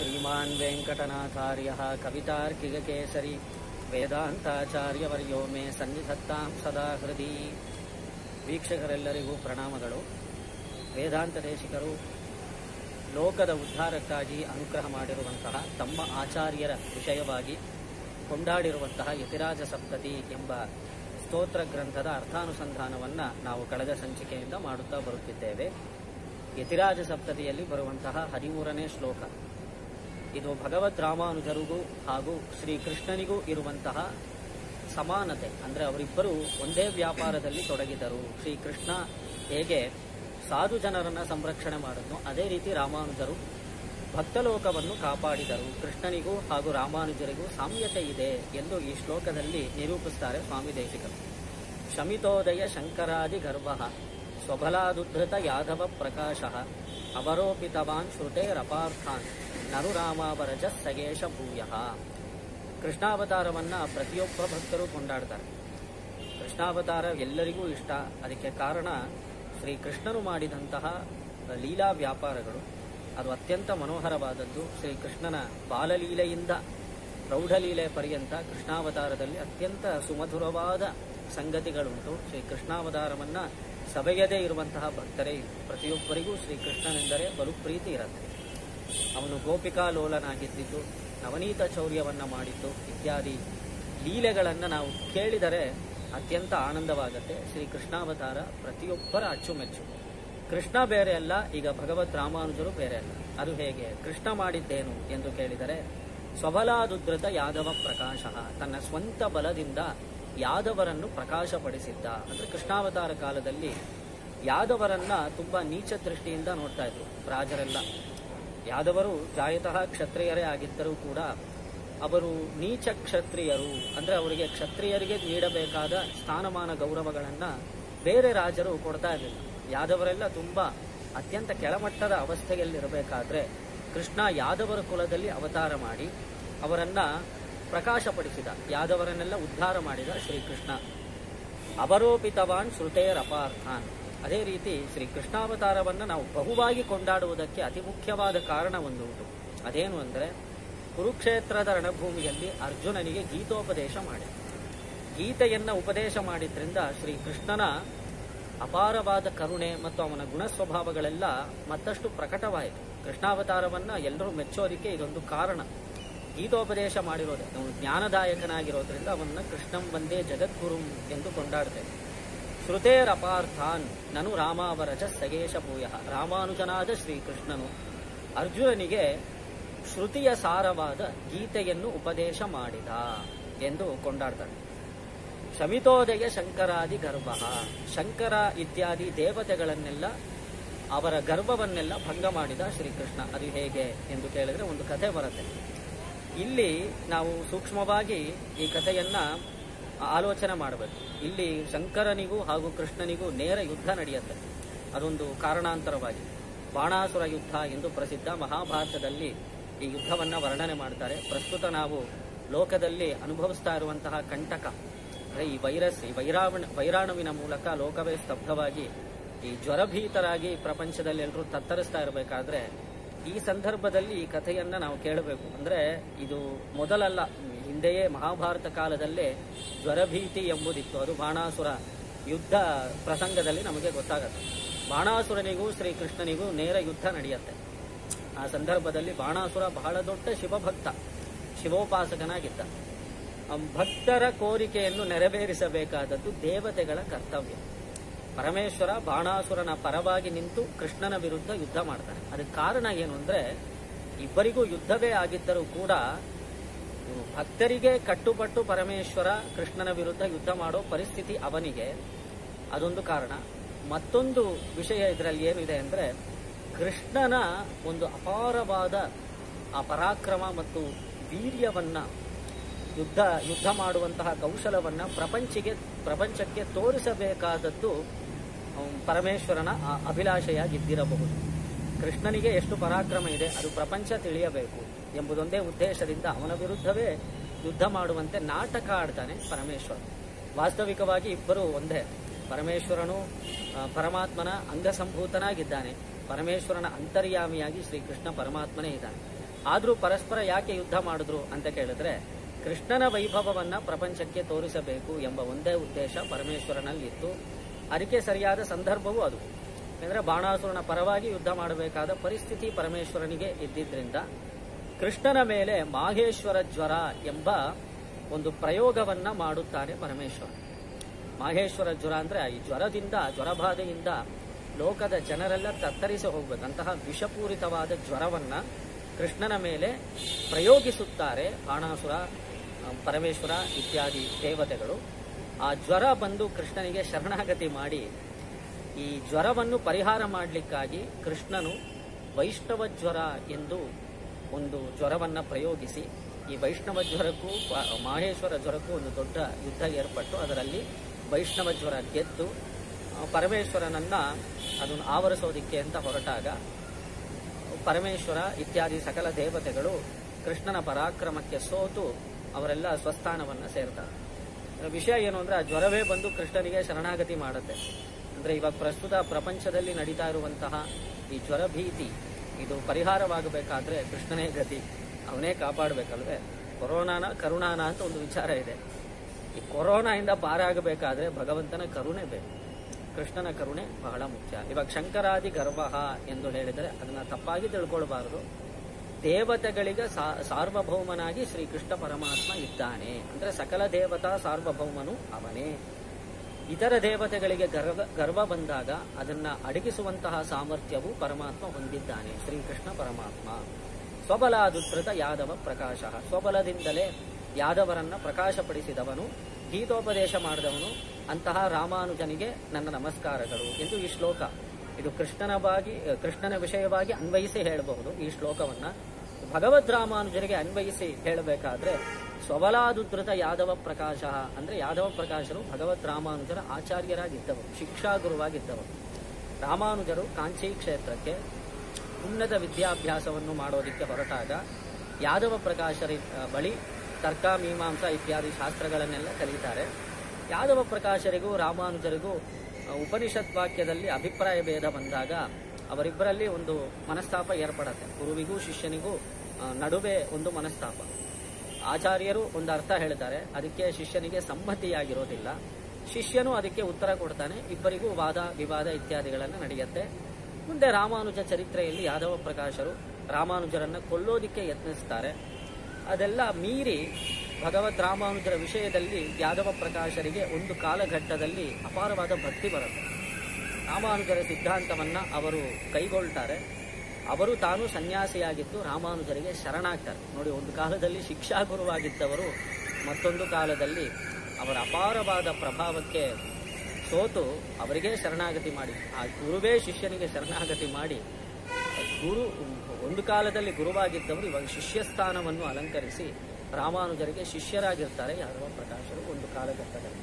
श्रीमान् वेङ्कटनाथार्यः कवितार्किककेसरी ವೇದಾಂತಾಚಾರ್ಯವರ್ಯೋ ಮೇ ಸನ್ನಿಧತ್ತಾಂ ಸದಾ ಹೃದಿ ವೀಕ್ಷಕರೆಲ್ಲರಿಗೂ ಪ್ರಣಾಮಗಳು ವೇದಾಂತ ದೇಶಿಕರು ಲೋಕದ ಉದ್ಧಾರಕ್ಕಾಗಿ ಅನುಗ್ರಹ ಮಾಡಿರುವಂತಹ ತಮ್ಮ ಆಚಾರ್ಯರ ವಿಷಯವಾಗಿ ಕೊಂಡಾಡಿರುವಂತಹ ಯತಿರಾಜ ಸಪ್ತತಿ ಎಂಬ ಸ್ತೋತ್ರ ಗ್ರಂಥದ ಅರ್ಥಾನುಸಂಧಾನವನ್ನು ನಾವು ಕಳೆದ ಸಂಚಿಕೆಯಿಂದ ಮಾಡುತ್ತಾ ಬರುತ್ತಿದ್ದೇವೆ ಯತಿರಾಜ ಸಪ್ತತಿಯಲ್ಲಿ ಬರುವಂತಹ ಹದಿಮೂರನೇ ಶ್ಲೋಕ ಇದು ಭಗವದ್ ರಾಮಾನುಜರಿಗೂ ಹಾಗೂ ಶ್ರೀಕೃಷ್ಣನಿಗೂ ಇರುವಂತಹ ಸಮಾನತೆ ಅಂದರೆ ಅವರಿಬ್ಬರು ಒಂದೇ ವ್ಯಾಪಾರದಲ್ಲಿ ತೊಡಗಿದರು ಶ್ರೀಕೃಷ್ಣ ಹೇಗೆ ಸಾಧು ಜನರನ್ನ ಸಂರಕ್ಷಣೆ ಮಾಡಿದ್ನೋ ಅದೇ ರೀತಿ ರಾಮಾನುಜರು ಭಕ್ತಲೋಕವನ್ನು ಕಾಪಾಡಿದರು ಕೃಷ್ಣನಿಗೂ ಹಾಗೂ ರಾಮಾನುಜರಿಗೂ ಸಾಮ್ಯತೆ ಇದೆ ಎಂದು ಈ ಶ್ಲೋಕದಲ್ಲಿ ನಿರೂಪಿಸುತ್ತಾರೆ ಸ್ವಾಮಿ ದೇಶಿಕರು ಶಮಿತೋದಯ ಶಂಕರಾದಿ ಗರ್ಭ ಸ್ವಬಲಾದುದ್ಧತ ಯಾದವ ಪ್ರಕಾಶ ಅವರೋಪಿತವಾನ್ ಶ್ರುತೇರಪಾರ್ಥಾನ್ ನರುರಾಮಾವರಜ ಸಗೇಶ ಭೂಯ ಕೃಷ್ಣಾವತಾರವನ್ನ ಪ್ರತಿಯೊಬ್ಬ ಭಕ್ತರು ಕೊಂಡಾಡ್ತಾರೆ ಕೃಷ್ಣಾವತಾರ ಎಲ್ಲರಿಗೂ ಇಷ್ಟ ಅದಕ್ಕೆ ಕಾರಣ ಶ್ರೀ ಕೃಷ್ಣನು ಮಾಡಿದಂತಹ ಲೀಲಾ ವ್ಯಾಪಾರಗಳು ಅದು ಅತ್ಯಂತ ಮನೋಹರವಾದದ್ದು ಶ್ರೀ ಕೃಷ್ಣನ ಬಾಲಲೀಲೆಯಿಂದ ಪ್ರೌಢಲೀಲೆ ಪರ್ಯಂತ ಕೃಷ್ಣಾವತಾರದಲ್ಲಿ ಅತ್ಯಂತ ಸುಮಧುರವಾದ ಸಂಗತಿಗಳುಂಟು ಶ್ರೀ ಕೃಷ್ಣಾವತಾರವನ್ನ ಸಬೆಯದೇ ಇರುವಂತಹ ಭಕ್ತರೇ ಪ್ರತಿಯೊಬ್ಬರಿಗೂ ಶ್ರೀ ಕೃಷ್ಣನೆಂದರೆ ಬಲು ಪ್ರೀತಿ ಇರುತ್ತೆ ಅವನು ಗೋಪಿಕಾ ಲೋಲನಾಗಿದ್ದಿದ್ದು ನವನೀತ ಚೌರ್ಯವನ್ನ ಮಾಡಿದ್ದು ಇತ್ಯಾದಿ ಲೀಲೆಗಳನ್ನು ನಾವು ಕೇಳಿದರೆ ಅತ್ಯಂತ ಆನಂದವಾಗುತ್ತೆ ಶ್ರೀ ಕೃಷ್ಣಾವತಾರ ಪ್ರತಿಯೊಬ್ಬರ ಅಚ್ಚುಮೆಚ್ಚು ಕೃಷ್ಣ ಬೇರೆ ಅಲ್ಲ ಈಗ ಭಗವತ್ ರಾಮಾನುಜರು ಬೇರೆ ಅಲ್ಲ ಅದು ಹೇಗೆ ಕೃಷ್ಣ ಮಾಡಿದ್ದೇನು ಎಂದು ಕೇಳಿದರೆ ಸ್ವಬಲಾದುದ್ರತ ಯಾದವ ಪ್ರಕಾಶ ತನ್ನ ಸ್ವಂತ ಬಲದಿಂದ ಯಾದವರನ್ನು ಪ್ರಕಾಶಪಡಿಸಿದ್ದ ಅಂದ್ರೆ ಕೃಷ್ಣಾವತಾರ ಕಾಲದಲ್ಲಿ ಯಾದವರನ್ನ ತುಂಬಾ ನೀಚ ದೃಷ್ಟಿಯಿಂದ ನೋಡ್ತಾ ಇದ್ರು ರಾಜರೆಲ್ಲ ಯಾದವರು ಜಾಯತಃ ಕ್ಷತ್ರಿಯರೇ ಆಗಿದ್ದರೂ ಕೂಡ ಅವರು ನೀಚ ಕ್ಷತ್ರಿಯರು ಅಂದ್ರೆ ಅವರಿಗೆ ಕ್ಷತ್ರಿಯರಿಗೆ ನೀಡಬೇಕಾದ ಸ್ಥಾನಮಾನ ಗೌರವಗಳನ್ನ ಬೇರೆ ರಾಜರು ಕೊಡ್ತಾ ಇರಲಿಲ್ಲ ಯಾದವರೆಲ್ಲ ತುಂಬಾ ಅತ್ಯಂತ ಕೆಳಮಟ್ಟದ ಅವಸ್ಥೆಯಲ್ಲಿರಬೇಕಾದ್ರೆ ಕೃಷ್ಣ ಯಾದವರ ಕುಲದಲ್ಲಿ ಅವತಾರ ಮಾಡಿ ಅವರನ್ನ ಪ್ರಕಾಶಪಡಿಸಿದ ಯಾದವರನ್ನೆಲ್ಲ ಉದ್ಧಾರ ಮಾಡಿದ ಶ್ರೀಕೃಷ್ಣ ಅವರೋಪಿತವಾನ್ ಶ್ರುತೇರಪಾರ್ಥಾನ್ ಅದೇ ರೀತಿ ಶ್ರೀ ಕೃಷ್ಣಾವತಾರವನ್ನು ನಾವು ಬಹುವಾಗಿ ಕೊಂಡಾಡುವುದಕ್ಕೆ ಅತಿ ಮುಖ್ಯವಾದ ಕಾರಣ ಒಂದು ಉಂಟು ಅದೇನು ಅಂದರೆ ಕುರುಕ್ಷೇತ್ರದ ರಣಭೂಮಿಯಲ್ಲಿ ಅರ್ಜುನನಿಗೆ ಗೀತೋಪದೇಶ ಮಾಡಿದ ಗೀತೆಯನ್ನ ಉಪದೇಶ ಮಾಡಿದ್ರಿಂದ ಶ್ರೀ ಕೃಷ್ಣನ ಅಪಾರವಾದ ಕರುಣೆ ಮತ್ತು ಅವನ ಗುಣ ಸ್ವಭಾವಗಳೆಲ್ಲ ಮತ್ತಷ್ಟು ಪ್ರಕಟವಾಯಿತು ಕೃಷ್ಣಾವತಾರವನ್ನ ಎಲ್ಲರೂ ಮೆಚ್ಚೋದಿಕ್ಕೆ ಇದೊಂದು ಕಾರಣ ಗೀತೋಪದೇಶ ಮಾಡಿರೋದೆ ಅವನು ಜ್ಞಾನದಾಯಕನಾಗಿರೋದ್ರಿಂದ ಅವನ್ನ ಕೃಷ್ಣಂ ಬಂದೇ ಜಗದ್ಗುರುಂ ಎಂದು ಕೊಂಡಾಡ್ತೇವೆ ಶ್ರುತೇರಪಾರ್ಥಾನ್ ನನು ರಾಮಾವರಜ ಸಗೇಶ ಭೂಯ ರಾಮಾನುಜನಾದ ಶ್ರೀಕೃಷ್ಣನು ಅರ್ಜುನನಿಗೆ ಶ್ರುತಿಯ ಸಾರವಾದ ಗೀತೆಯನ್ನು ಉಪದೇಶ ಮಾಡಿದ ಎಂದು ಕೊಂಡಾಡ್ತಾನೆ ಶಮಿತೋದಯ ಶಂಕರಾದಿ ಗರ್ಭ ಶಂಕರ ಇತ್ಯಾದಿ ದೇವತೆಗಳನ್ನೆಲ್ಲ ಅವರ ಗರ್ಭವನ್ನೆಲ್ಲ ಭಂಗ ಮಾಡಿದ ಶ್ರೀಕೃಷ್ಣ ಅದು ಹೇಗೆ ಎಂದು ಕೇಳಿದ್ರೆ ಒಂದು ಕಥೆ ಬರುತ್ತೆ ಇಲ್ಲಿ ನಾವು ಸೂಕ್ಷ್ಮವಾಗಿ ಈ ಕಥೆಯನ್ನ ಆಲೋಚನೆ ಮಾಡಬೇಕು ಇಲ್ಲಿ ಶಂಕರನಿಗೂ ಹಾಗೂ ಕೃಷ್ಣನಿಗೂ ನೇರ ಯುದ್ಧ ನಡೆಯುತ್ತೆ ಅದೊಂದು ಕಾರಣಾಂತರವಾಗಿ ಬಾಣಾಸುರ ಯುದ್ಧ ಎಂದು ಪ್ರಸಿದ್ಧ ಮಹಾಭಾರತದಲ್ಲಿ ಈ ಯುದ್ಧವನ್ನ ವರ್ಣನೆ ಮಾಡ್ತಾರೆ ಪ್ರಸ್ತುತ ನಾವು ಲೋಕದಲ್ಲಿ ಅನುಭವಿಸ್ತಾ ಇರುವಂತಹ ಕಂಟಕ ಅಂದ್ರೆ ಈ ವೈರಸ್ ಈ ವೈರಾವಣ ವೈರಾಣುವಿನ ಮೂಲಕ ಲೋಕವೇ ಸ್ತಬ್ಧವಾಗಿ ಈ ಜ್ವರಭೀತರಾಗಿ ಪ್ರಪಂಚದಲ್ಲಿ ಎಲ್ಲರೂ ತತ್ತರಿಸ್ತಾ ಇರಬೇಕಾದ್ರೆ ಈ ಸಂದರ್ಭದಲ್ಲಿ ಈ ಕಥೆಯನ್ನ ನಾವು ಕೇಳಬೇಕು ಅಂದ್ರೆ ಇದು ಮೊದಲಲ್ಲ ಹಿಂದೆಯೇ ಮಹಾಭಾರತ ಕಾಲದಲ್ಲೇ ಜ್ವರಭೀತಿ ಎಂಬುದಿತ್ತು ಅದು ಬಾಣಾಸುರ ಯುದ್ಧ ಪ್ರಸಂಗದಲ್ಲಿ ನಮಗೆ ಗೊತ್ತಾಗತ್ತೆ ಬಾಣಾಸುರನಿಗೂ ಶ್ರೀಕೃಷ್ಣನಿಗೂ ನೇರ ಯುದ್ಧ ನಡೆಯುತ್ತೆ ಆ ಸಂದರ್ಭದಲ್ಲಿ ಬಾಣಾಸುರ ಬಹಳ ದೊಡ್ಡ ಶಿವಭಕ್ತ ಶಿವೋಪಾಸಕನಾಗಿದ್ದ ಭಕ್ತರ ಕೋರಿಕೆಯನ್ನು ನೆರವೇರಿಸಬೇಕಾದದ್ದು ದೇವತೆಗಳ ಕರ್ತವ್ಯ ಪರಮೇಶ್ವರ ಬಾಣಾಸುರನ ಪರವಾಗಿ ನಿಂತು ಕೃಷ್ಣನ ವಿರುದ್ಧ ಯುದ್ಧ ಮಾಡ್ತಾನೆ ಅದಕ್ಕೆ ಕಾರಣ ಏನು ಅಂದ್ರೆ ಇಬ್ಬರಿಗೂ ಯುದ್ಧವೇ ಆಗಿದ್ದರೂ ಕೂಡ ಭಕ್ತರಿಗೆ ಕಟ್ಟುಪಟ್ಟು ಪರಮೇಶ್ವರ ಕೃಷ್ಣನ ವಿರುದ್ಧ ಯುದ್ಧ ಮಾಡೋ ಪರಿಸ್ಥಿತಿ ಅವನಿಗೆ ಅದೊಂದು ಕಾರಣ ಮತ್ತೊಂದು ವಿಷಯ ಇದರಲ್ಲಿ ಏನಿದೆ ಅಂದ್ರೆ ಕೃಷ್ಣನ ಒಂದು ಅಪಾರವಾದ ಆ ಪರಾಕ್ರಮ ಮತ್ತು ವೀರ್ಯವನ್ನ ಯುದ್ಧ ಯುದ್ಧ ಮಾಡುವಂತಹ ಕೌಶಲವನ್ನ ಪ್ರಪಂಚಿಗೆ ಪ್ರಪಂಚಕ್ಕೆ ತೋರಿಸಬೇಕಾದದ್ದು ಪರಮೇಶ್ವರನ ಅಭಿಲಾಷೆಯಾಗಿದ್ದಿರಬಹುದು ಕೃಷ್ಣನಿಗೆ ಎಷ್ಟು ಪರಾಕ್ರಮ ಇದೆ ಅದು ಪ್ರಪಂಚ ತಿಳಿಯಬೇಕು ಎಂಬುದೊಂದೇ ಉದ್ದೇಶದಿಂದ ಅವನ ವಿರುದ್ಧವೇ ಯುದ್ಧ ಮಾಡುವಂತೆ ನಾಟಕ ಆಡ್ತಾನೆ ಪರಮೇಶ್ವರ ವಾಸ್ತವಿಕವಾಗಿ ಇಬ್ಬರು ಒಂದೇ ಪರಮೇಶ್ವರನು ಪರಮಾತ್ಮನ ಅಂಗಸಂಭೂತನಾಗಿದ್ದಾನೆ ಪರಮೇಶ್ವರನ ಅಂತರ್ಯಾಮಿಯಾಗಿ ಶ್ರೀಕೃಷ್ಣ ಪರಮಾತ್ಮನೇ ಇದ್ದಾನೆ ಆದರೂ ಪರಸ್ಪರ ಯಾಕೆ ಯುದ್ಧ ಮಾಡಿದ್ರು ಅಂತ ಕೇಳಿದ್ರೆ ಕೃಷ್ಣನ ವೈಭವವನ್ನ ಪ್ರಪಂಚಕ್ಕೆ ತೋರಿಸಬೇಕು ಎಂಬ ಒಂದೇ ಉದ್ದೇಶ ಪರಮೇಶ್ವರನಲ್ಲಿ ಇತ್ತು ಅದಕ್ಕೆ ಸರಿಯಾದ ಸಂದರ್ಭವೂ ಅದು ಅಂದರೆ ಬಾಣಾಸುರನ ಪರವಾಗಿ ಯುದ್ಧ ಮಾಡಬೇಕಾದ ಪರಿಸ್ಥಿತಿ ಪರಮೇಶ್ವರನಿಗೆ ಇದ್ದಿದ್ರಿಂದ ಕೃಷ್ಣನ ಮೇಲೆ ಮಾಹೇಶ್ವರ ಜ್ವರ ಎಂಬ ಒಂದು ಪ್ರಯೋಗವನ್ನ ಮಾಡುತ್ತಾನೆ ಪರಮೇಶ್ವರ ಮಾಹೇಶ್ವರ ಜ್ವರ ಅಂದ್ರೆ ಈ ಜ್ವರದಿಂದ ಜ್ವರಬಾಧೆಯಿಂದ ಲೋಕದ ಜನರೆಲ್ಲ ತತ್ತರಿಸಿ ಹೋಗ್ಬೇಕು ಅಂತಹ ವಿಷಪೂರಿತವಾದ ಜ್ವರವನ್ನ ಕೃಷ್ಣನ ಮೇಲೆ ಪ್ರಯೋಗಿಸುತ್ತಾರೆ ಬಾಣಾಸುರ ಆ, ಪರಮೇಶ್ವರ ಇತ್ಯಾದಿ ದೇವತೆಗಳು ಆ ಜ್ವರ ಬಂದು ಕೃಷ್ಣನಿಗೆ ಶರಣಾಗತಿ ಮಾಡಿ ಈ ಜ್ವರವನ್ನು ಪರಿಹಾರ ಮಾಡಲಿಕ್ಕಾಗಿ ಕೃಷ್ಣನು ವೈಷ್ಣವ ಜ್ವರ ಎಂದು ಒಂದು ಜ್ವರವನ್ನ ಪ್ರಯೋಗಿಸಿ ಈ ವೈಷ್ಣವ ಜ್ವರಕ್ಕೂ ಪ- ಮಾಹೇಶ್ವರ ಜ್ವರಕ್ಕೂ ಒಂದು ದೊಡ್ಡ ಯುದ್ಧ ಏರ್ಪಟ್ಟು ಅದರಲ್ಲಿ ವೈಷ್ಣವ ಜ್ವರ ಗೆದ್ದು ಆ, ಪರಮೇಶ್ವರನನ್ನ ಅದನ್ನು ಆವರಿಸೋದಿಕ್ಕೆ ಅಂತ ಹೊರಟಾಗ ಪರಮೇಶ್ವರ ಇತ್ಯಾದಿ ಸಕಲ ದೇವತೆಗಳು ಕೃಷ್ಣನ ಪರಾಕ್ರಮಕ್ಕೆ ಸೋತು ಅವರೆಲ್ಲ ಸ್ವಸ್ಥಾನವನ್ನ ಸೇರ್ತಾರೆ ಇದರ ವಿಷಯ ಏನು ಅಂದ್ರೆ ಆ ಜ್ವರವೇ ಬಂದು ಕೃಷ್ಣನಿಗೆ ಶರಣಾಗತಿ ಮಾಡುತ್ತೆ ಅಂದ್ರೆ ಇವಾಗ ಪ್ರಸ್ತುತ ಪ್ರಪಂಚದಲ್ಲಿ ನಡೀತಾ ಇರುವಂತಹ ಈ ಜ್ವರ ಭೀತಿ ಇದು ಪರಿಹಾರವಾಗಬೇಕಾದ್ರೆ ಕೃಷ್ಣನೇ ಗತಿ ಅವನೇ ಕಾಪಾಡಬೇಕಲ್ವೇ ಕೊರೋನಾನ ಕರುಣಾನ ಅಂತ ಒಂದು ವಿಚಾರ ಇದೆ ಈ ಕೊರೋನಾಯಿಂದ ಪಾರಾಗಬೇಕಾದ್ರೆ ಭಗವಂತನ ಕರುಣೆ ಬೇಕು ಕೃಷ್ಣನ ಕರುಣೆ ಬಹಳ ಮುಖ್ಯ ಇವಾಗ ಶಂಕರಾದಿ ಗರ್ಭ ಎಂದು ಹೇಳಿದರೆ ಅದನ್ನ ತಪ್ಪಾಗಿ ತಿಳ್ಕೊಳ್ಬಾರದು ದೇವತೆಗಳಿಗೆ ಸಾ- ಸಾರ್ವಭೌಮನಾಗಿ ಶ್ರೀಕೃಷ್ಣ ಪರಮಾತ್ಮ ಇದ್ದಾನೆ ಅಂದ್ರೆ ಸಕಲ ದೇವತಾ ಸಾರ್ವಭೌಮನು ಅವನೇ ಇತರ ದೇವತೆಗಳಿಗೆ ಗರ್ವ ಗರ್ವ ಬಂದಾಗ ಅದನ್ನ ಅಡಗಿಸುವಂತಹ ಸಾಮರ್ಥ್ಯವು ಪರಮಾತ್ಮ ಹೊಂದಿದ್ದಾನೆ ಶ್ರೀಕೃಷ್ಣ ಪರಮಾತ್ಮ ಸ್ವಬಲಾದುತ್ೃತ ಯಾದವ ಪ್ರಕಾಶ ಸ್ವಬಲದಿಂದಲೇ ಯಾದವರನ್ನ ಪ್ರಕಾಶಪಡಿಸಿದವನು ಗೀತೋಪದೇಶ ಮಾಡಿದವನು ಅಂತಹ ರಾಮಾನುಜನಿಗೆ ನನ್ನ ನಮಸ್ಕಾರಗಳು ಎಂದು ಈ ಶ್ಲೋಕ ಇದು ಕೃಷ್ಣನ ಬಾಗಿ ಕೃಷ್ಣನ ವಿಷಯವಾಗಿ ಅನ್ವಯಿಸಿ ಹೇಳಬಹುದು ಈ ಶ್ಲೋಕವನ್ನ ಭಗವದ್ ರಾಮಾನುಜರಿಗೆ ಅನ್ವಯಿಸಿ ಹೇಳಬೇಕಾದ್ರೆ ಸ್ವಬಲಾದುದ್ರತ ಯಾದವ ಪ್ರಕಾಶ ಅಂದ್ರೆ ಯಾದವ ಪ್ರಕಾಶರು ಭಗವತ್ ರಾಮಾನುಜರ ಆಚಾರ್ಯರಾಗಿದ್ದವರು ಶಿಕ್ಷಾ ಗುರುವಾಗಿದ್ದವರು ರಾಮಾನುಜರು ಕಾಂಚಿ ಕ್ಷೇತ್ರಕ್ಕೆ ಉನ್ನತ ವಿದ್ಯಾಭ್ಯಾಸವನ್ನು ಮಾಡೋದಕ್ಕೆ ಹೊರಟಾಗ ಯಾದವ ಪ್ರಕಾಶರಿ ಆ, ಬಳಿ ತರ್ಕ ಮೀಮಾಂಸಾ ಇತ್ಯಾದಿ ಶಾಸ್ತ್ರಗಳನ್ನೆಲ್ಲ ಕಲಿತಾರೆ ಯಾದವ ಪ್ರಕಾಶರಿಗೂ ರಾಮಾನುಜರಿಗೂ ಆ, ಉಪನಿಷತ್ ವಾಕ್ಯದಲ್ಲಿ ಅಭಿಪ್ರಾಯ ಭೇದ ಬಂದಾಗ ಅವರಿಬ್ಬರಲ್ಲಿ ಒಂದು ಮನಸ್ತಾಪ ಏರ್ಪಡತ್ತೆ ಗುರುವಿಗೂ ಶಿಷ್ಯನಿಗೂ ಆ, ನಡುವೆ ಒಂದು ಮನಸ್ತಾಪ ಆಚಾರ್ಯರು ಒಂದು ಅರ್ಥ ಹೇಳ್ತಾರೆ ಅದಕ್ಕೆ ಶಿಷ್ಯನಿಗೆ ಸಮ್ಮತಿಯಾಗಿರೋದಿಲ್ಲ ಶಿಷ್ಯನು ಅದಕ್ಕೆ ಉತ್ತರ ಕೊಡ್ತಾನೆ ಇಬ್ಬರಿಗೂ ವಾದ ವಿವಾದ ಇತ್ಯಾದಿಗಳನ್ನು ನಡೆಯುತ್ತೆ ಮುಂದೆ ರಾಮಾನುಜ ಚರಿತ್ರೆಯಲ್ಲಿ ಯಾದವ ಪ್ರಕಾಶರು ರಾಮಾನುಜರನ್ನ ಕೊಲ್ಲೋದಿಕ್ಕೆ ಯತ್ನಿಸ್ತಾರೆ ಅದೆಲ್ಲ ಮೀರಿ ಭಗವದ್ ರಾಮಾನುಜರ ವಿಷಯದಲ್ಲಿ ಯಾದವ ಪ್ರಕಾಶರಿಗೆ ಒಂದು ಕಾಲಘಟ್ಟದಲ್ಲಿ ಅಪಾರವಾದ ಭಕ್ತಿ ಬರುತ್ತೆ ರಾಮಾನುಜರ ಸಿದ್ಧಾಂತವನ್ನ ಅವರು ಕೈಗೊಳ್ತಾರೆ ಅವರು ತಾನು ಸನ್ಯಾಸಿಯಾಗಿದ್ದು ರಾಮಾನುಜರಿಗೆ ಶರಣಾಗ್ತಾರೆ ನೋಡಿ ಒಂದು ಕಾಲದಲ್ಲಿ ಶಿಕ್ಷಾ ಗುರುವಾಗಿದ್ದವರು ಮತ್ತೊಂದು ಕಾಲದಲ್ಲಿ ಅವರ ಅಪಾರವಾದ ಪ್ರಭಾವಕ್ಕೆ ಸೋತು ಅವರಿಗೆ ಶರಣಾಗತಿ ಮಾಡಿ ಆ ಗುರುವೇ ಶಿಷ್ಯನಿಗೆ ಶರಣಾಗತಿ ಮಾಡಿ ಗುರು ಒಂದು ಕಾಲದಲ್ಲಿ ಗುರುವಾಗಿದ್ದವರು ಇವಾಗ ಶಿಷ್ಯ ಸ್ಥಾನವನ್ನು ಅಲಂಕರಿಸಿ ರಾಮಾನುಜರಿಗೆ ಶಿಷ್ಯರಾಗಿರ್ತಾರೆ ಯಾದವ ಪ್ರಕಾಶರು ಒಂದು ಕಾಲಘಟ್ಟದಲ್ಲಿ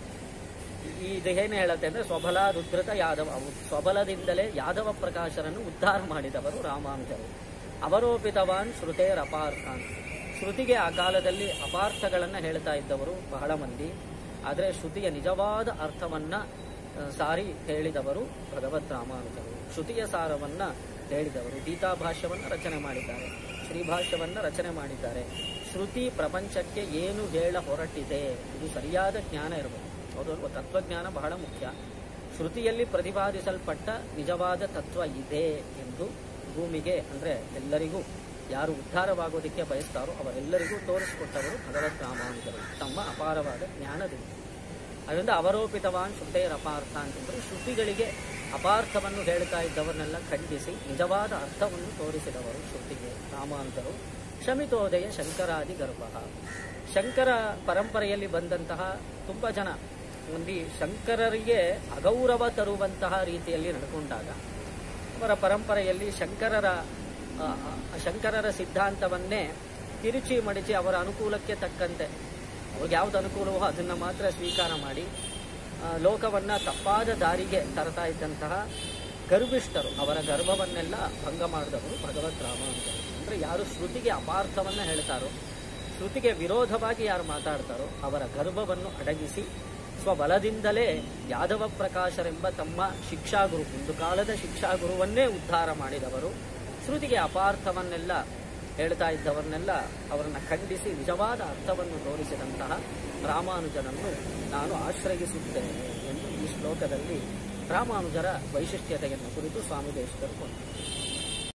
ಈ ಇದು ಏನು ಹೇಳುತ್ತೆ ಅಂದ್ರೆ ಸ್ವಬಲಾದುದ್ರತ ಯಾದವ ಅವು ಸ್ವಬಲದಿಂದಲೇ ಯಾದವ ಪ್ರಕಾಶರನ್ನು ಉದ್ಧಾರ ಮಾಡಿದವರು ರಾಮಾನುಜರು ಅವರೋಪಿತವಾನ್ ಶ್ರುತೇರ್ ಅಪಾರ್ಥಾನ್ ಶ್ರುತಿಗೆ ಆ ಕಾಲದಲ್ಲಿ ಅಪಾರ್ಥಗಳನ್ನ ಹೇಳ್ತಾ ಇದ್ದವರು ಬಹಳ ಮಂದಿ ಆದರೆ ಶ್ರುತಿಯ ನಿಜವಾದ ಅರ್ಥವನ್ನ ಆ, ಸಾರಿ ಹೇಳಿದವರು ಭಗವತ್ ರಾಮಾನುಜರು ಶ್ರುತಿಯ ಸಾರವನ್ನ ಹೇಳಿದವರು ಗೀತಾಭಾಷ್ಯವನ್ನ ರಚನೆ ಮಾಡಿದ್ದಾರೆ ಶ್ರೀಭಾಷ್ಯವನ್ನ ರಚನೆ ಮಾಡಿದ್ದಾರೆ ಶ್ರುತಿ ಪ್ರಪಂಚಕ್ಕೆ ಏನು ಹೇಳ ಹೊರಟಿದೆ ಇದು ಸರಿಯಾದ ಜ್ಞಾನ ಇರಬೇಕು ಹೌದು ತತ್ವಜ್ಞಾನ ಬಹಳ ಮುಖ್ಯ ಶ್ರುತಿಯಲ್ಲಿ ಪ್ರತಿಪಾದಿಸಲ್ಪಟ್ಟ ನಿಜವಾದ ತತ್ವ ಇದೆ ಎಂದು ಭೂಮಿಗೆ ಅಂದ್ರೆ ಎಲ್ಲರಿಗೂ ಯಾರು ಉದ್ಧಾರವಾಗೋದಕ್ಕೆ ಬಯಸ್ತಾರೋ ಅವರೆಲ್ಲರಿಗೂ ತೋರಿಸಿಕೊಟ್ಟವರು ಭಗವತ್ ರಾಮಾನುಜರು ತಮ್ಮ ಅಪಾರವಾದ ಜ್ಞಾನದಿಂದ ಅದರಿಂದ ಅವರೋಪಿತವಾನ್ ಶ್ರುತೇರ್ ಅಪಾರ್ಥ ಅಂತಂದ್ರೆ ಶ್ರುತಿಗಳಿಗೆ ಅಪಾರ್ಥವನ್ನು ಹೇಳ್ತಾ ಇದ್ದವರನ್ನೆಲ್ಲ ಖಂಡಿಸಿ ನಿಜವಾದ ಅರ್ಥವನ್ನು ತೋರಿಸಿದವರು ಶ್ರುತಿಗೆ ರಾಮಾನುಜರು ಶಮಿತೋದಯ ಶಂಕರಾದಿ ಗರ್ಭ ಶಂಕರ ಪರಂಪರೆಯಲ್ಲಿ ಬಂದಂತಹ ತುಂಬಾ ಜನ ಒಂದು ಈ ಶಂಕರರಿಗೆ ಅಗೌರವ ತರುವಂತಹ ರೀತಿಯಲ್ಲಿ ನಡ್ಕೊಂಡಾಗ ಅವರ ಪರಂಪರೆಯಲ್ಲಿ ಶಂಕರರ ಆ, ಆ, ಶಂಕರರ ಸಿದ್ಧಾಂತವನ್ನೇ ತಿರುಚಿ ಮಡಿಚಿ ಅವರ ಅನುಕೂಲಕ್ಕೆ ತಕ್ಕಂತೆ ಅವ್ರಿಗೆ ಯಾವ್ದು ಅನುಕೂಲವೋ ಅದನ್ನ ಮಾತ್ರ ಸ್ವೀಕಾರ ಮಾಡಿ ಆ, ಲೋಕವನ್ನ ತಪ್ಪಾದ ದಾರಿಗೆ ತರ್ತಾ ಇದ್ದಂತಹ ಗರ್ಭಿಷ್ಠರು ಅವರ ಗರ್ಭವನ್ನೆಲ್ಲ ಭಂಗ ಮಾಡಿದವರು ಭಗವತ್ ರಾಮಾನುಜರು ಅಂದ್ರೆ ಯಾರು ಶ್ರುತಿಗೆ ಅಪಾರ್ಥವನ್ನ ಹೇಳ್ತಾರೋ ಶ್ರುತಿಗೆ ವಿರೋಧವಾಗಿ ಯಾರು ಮಾತಾಡ್ತಾರೋ ಅವರ ಗರ್ಭವನ್ನು ಅಡಗಿಸಿ ಸ್ವಬಲದಿಂದಲೇ ಯಾದವ ಪ್ರಕಾಶರೆಂಬ ತಮ್ಮ ಶಿಕ್ಷಾಗುರು ಒಂದು ಕಾಲದ ಶಿಕ್ಷಾಗುರುವನ್ನೇ ಉದ್ಧಾರ ಮಾಡಿದವರು ಶ್ರುತಿಗೆ ಅಪಾರ್ಥವನ್ನೆಲ್ಲ ಹೇಳ್ತಾ ಇದ್ದವರನ್ನೆಲ್ಲ ಅವರನ್ನ ಖಂಡಿಸಿ ನಿಜವಾದ ಅರ್ಥವನ್ನು ತೋರಿಸಿದಂತಹ ರಾಮಾನುಜನನ್ನು ನಾನು ಆಶ್ರಯಿಸುತ್ತೇನೆ ಎಂದು ಈ ಶ್ಲೋಕದಲ್ಲಿ ರಾಮಾನುಜರ ವೈಶಿಷ್ಟ್ಯತೆಯನ್ನು ಕುರಿತು ಸ್ವಾಮಿ ದೇಶಕರು ಕೊಟ್ಟರು